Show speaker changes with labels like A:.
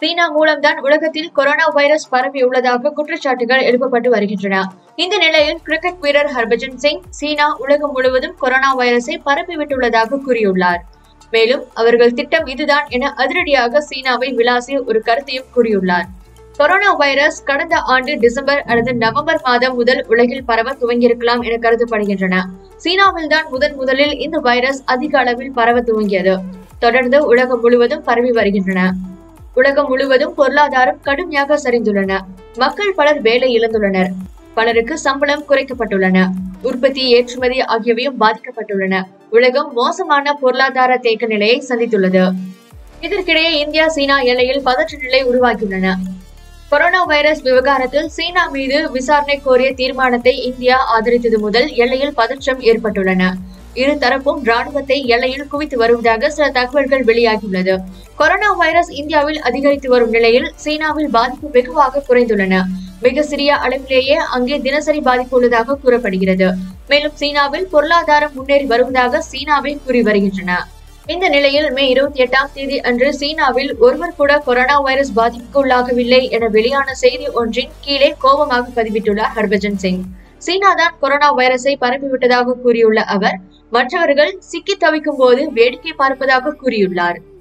A: சீனா மூலம்தான் உலகத்தில் corona virus பரவியுள்ளதாக குற்றச்சாட்டுகள் எழுப்பப்பட்டு வருகின்றன இந்த நிலையில் கிரிக்கெட் வீரர் ஹர்பஜன் சிங் சீனா உலகம் முழுவதும் கொரோனா வைரஸை பரப்பிவிட்டுள்ளதாக கூறியுள்ளார் மேலும் அவர்கள் திட்டம் இதுதான் என அதிரடியாக சீனாவை விளாசி ஒரு கருத்தையும் கூறியுள்ளார் கொரோனா வைரஸ் கடந்த ஆண்டு டிசம்பர் அல்லது நவம்பர் மாதம் முதல் உலகில் பரவ துவங்கியிருக்கலாம் என கருதப்படுகின்றன சீனாவில் தான் முதன் முதலில் இந்த வைரஸ் அதிக அளவில் பரவ துவங்கியது தொடர்ந்து உலகம் முழுவதும் பரவி வருகின்றன உலகம் முழுவதும் பொருளாதாரம் கடுமையாக சரிந்துள்ளன மக்கள் பலர் வேலை இழந்துள்ளனர் பலருக்கு சம்பளம் குறைக்கப்பட்டுள்ளன உற்பத்தி ஏற்றுமதி ஆகியவையும் பாதிக்கப்பட்டுள்ளன உலகம் மோசமான பொருளாதார தேக்க நிலையை சந்தித்துள்ளது இதற்கிடையே இந்தியா சீனா எல்லையில் பதற்ற நிலை உருவாகியுள்ளன கொரோனா வைரஸ் விவகாரத்தில் சீனா மீது விசாரணை கோரிய தீர்மானத்தை இந்தியா ஆதரித்தது முதல் எல்லையில் பதற்றம் ஏற்பட்டுள்ளன இரு தரப்பும் ராணுவத்தை எல்லையில் குவித்து வருவதாக சில தகவல்கள் வெளியாகியுள்ளது கொரோனா வைரஸ் இந்தியாவில் அதிகரித்து வரும் நிலையில் சீனாவில் பாதிப்பு வெகுவாக குறைந்துள்ளன மிக சிறிய அளவிலேயே அங்கே தினசரி பாதிப்பு உள்ளதாக கூறப்படுகிறது மேலும் சீனாவில் பொருளாதாரம் முன்னேறி வருவதாக சீனாவை கூறி வருகின்றன இந்த நிலையில் மே இருபத்தி எட்டாம் தேதி அன்று சீனாவில் ஒருவர் கூட கொரோனா வைரஸ் பாதிப்புக்கு உள்ளாகவில்லை என வெளியான செய்தி ஒன்றின் கீழே கோபமாக பதிவிட்டுள்ளார் ஹர்பஜன் சிங் சீனாதான் கொரோனா வைரஸை பரப்பிவிட்டதாக கூறியுள்ள அவர் மற்றவர்கள் சிக்கி தவிக்கும் போது வேடிக்கை பார்ப்பதாக கூறியுள்ளார்